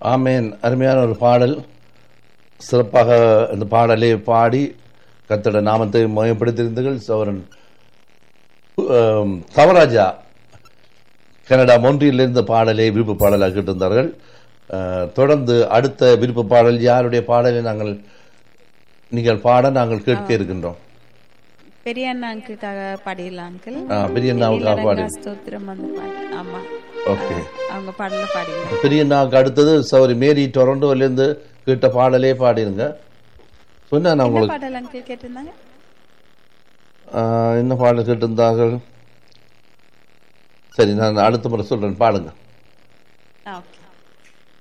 ஆமேன் அருமையான ஒரு பாடல் சிறப்பாக இந்த பாடலை பாடி கத்தோட நாமத்தை மயப்படுத்தியிருந்தீர்கள் சோரன் ஆம், தவராஜா கனடா மொன்றியில் இந்த பாடலை விருப்ப பாடலாக கேட்டிருந்தார்கள் அஹ், தொடர்ந்து அடுத்த விருப்ப பாடல் யாருடைய பாடலை நாங்கள் நீங்கள் பாட நாங்கள் கேட்க இருக்கின்றோம் பெரிய அண்ணா அங்கிள்காக பாடிடலாம் அங்கிள் ஆ, பெரிய அண்ணாவுக்காக பாடி ஸ்தோத்திரம் அந்த பாட்டு ஆமா ஓகே அவங்க பாடல பாடிங்க பெரிய அண்ணாவுக்கு அடுத்தது சௌரி மேரி டொரண்டோலேருந்து கேட்ட பாடலே பாடிருங்க சொன்னா நான் என்ன உங்களுக்கு பாடல் அங்கிள் கேட்டிருந்தாங்க ஆஹ், என்ன பாடல் கேட்டிருந்தார்கள் சரி நான் அடுத்த முறை சொல்றேன் பாடுங்க ஆ ஓகே